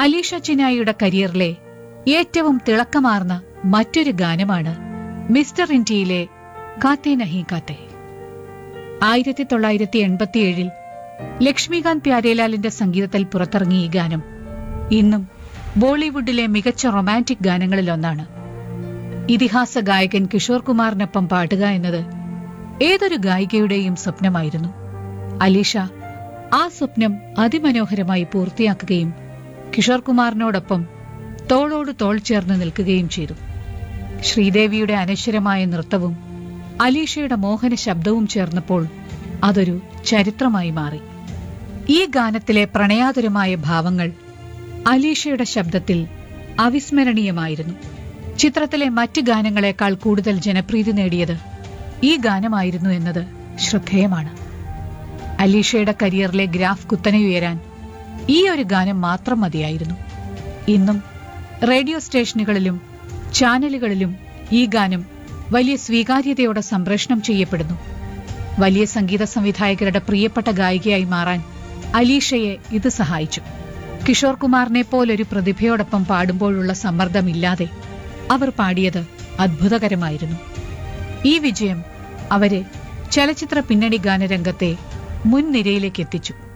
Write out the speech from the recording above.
അലീഷ ചിനായിയുടെ കരിയറിലെ ഏറ്റവും തിളക്കമാർന്ന മറ്റൊരു ഗാനമാണ് മിസ്റ്റർ ഇന്ത്യയിലെ കാത്തേ നഹി കാത്തേ ആയിരത്തി തൊള്ളായിരത്തി എൺപത്തിയേഴിൽ ലക്ഷ്മികാന്ത് പ്യാരേലാലിന്റെ സംഗീതത്തിൽ പുറത്തിറങ്ങിയ ഈ ഗാനം ഇന്നും ബോളിവുഡിലെ മികച്ച റൊമാൻറ്റിക് ഗാനങ്ങളിലൊന്നാണ് ഇതിഹാസ ഗായകൻ കിഷോർ കുമാറിനൊപ്പം പാടുക എന്നത് ഏതൊരു ഗായികയുടെയും സ്വപ്നമായിരുന്നു അലീഷ ആ സ്വപ്നം അതിമനോഹരമായി പൂർത്തിയാക്കുകയും കിഷോർ കുമാറിനോടൊപ്പം തോളോട് തോൾ ചേർന്ന് നിൽക്കുകയും ചെയ്തു ശ്രീദേവിയുടെ അനശ്വരമായ നൃത്തവും അലീഷയുടെ മോഹന ശബ്ദവും ചേർന്നപ്പോൾ അതൊരു ചരിത്രമായി മാറി ഈ ഗാനത്തിലെ പ്രണയാതുരമായ ഭാവങ്ങൾ അലീഷയുടെ ശബ്ദത്തിൽ അവിസ്മരണീയമായിരുന്നു ചിത്രത്തിലെ മറ്റ് ഗാനങ്ങളെക്കാൾ കൂടുതൽ ജനപ്രീതി നേടിയത് ഈ ഗാനമായിരുന്നു എന്നത് ശ്രദ്ധേയമാണ് അലീഷയുടെ കരിയറിലെ ഗ്രാഫ് കുത്തനെയുയരാൻ ഈ ഒരു ഗാനം മാത്രം മതിയായിരുന്നു ഇന്നും റേഡിയോ സ്റ്റേഷനുകളിലും ചാനലുകളിലും ഈ ഗാനം വലിയ സ്വീകാര്യതയോടെ സംപ്രേഷണം ചെയ്യപ്പെടുന്നു വലിയ സംഗീത സംവിധായകരുടെ പ്രിയപ്പെട്ട ഗായികയായി മാറാൻ അലീഷയെ ഇത് സഹായിച്ചു കിഷോർ കുമാറിനെ പോലൊരു പ്രതിഭയോടൊപ്പം പാടുമ്പോഴുള്ള സമ്മർദ്ദമില്ലാതെ അവർ പാടിയത് അത്ഭുതകരമായിരുന്നു ഈ വിജയം അവരെ ചലച്ചിത്ര പിന്നണി ഗാനരംഗത്തെ മുൻനിരയിലേക്ക് എത്തിച്ചു